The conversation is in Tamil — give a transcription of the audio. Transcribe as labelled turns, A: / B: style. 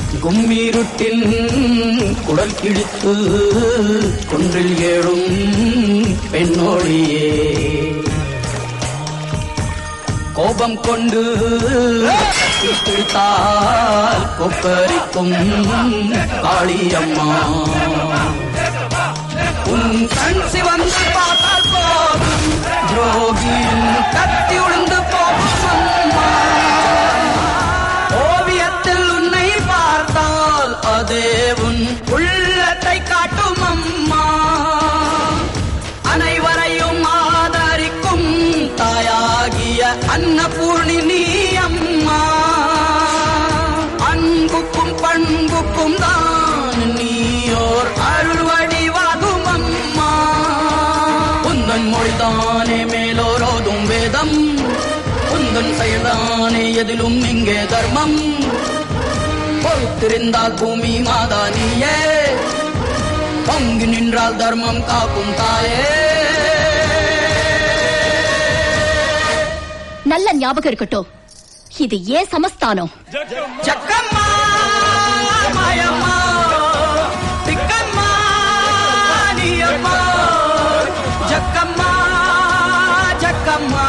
A: கும்மீருட்டின் குடல் கிழித்து குன்றில் ஏழும் பெண்ணோடியே கோபம் கொண்டு கத்தி பிடித்தால் கொப்பரிக்கும் காளியம்மா உன் கண் சிவந்து பார்த்தால் போதும் துரோகியின் கத்தி உளுந்து போகும் அம்மா ஓவியத்தில் உன்னை பார்த்தால் அதே உன் உள்ளத்தை காட்டும் அம்மா அனைவரையும் ஆதரிக்கும் தாயாகிய அன்னபூர்ணி நீ அம்மா அன்புக்கும் பண்புக்கும் தான் நீயோர் அருள் வடிவாகும் அம்மா உந்தன் மொழிதானே மேலோரோதும் வேதம் உந்தன் செயல்தானே எதிலும் இங்கே தர்மம் பொறுத்திருந்தால் பூமி மாதா நீயே பொங்கி நின்றால் தர்மம் காக்கும் தாயே
B: நல்ல ஞாபகம் இருக்கட்டும் இது ஏன் சமஸ்தானம்
A: ஜக்கம்மா மாயம்மா திக்கம்மா நீயம்மா ஜக்கம்மா ஜக்கம்மா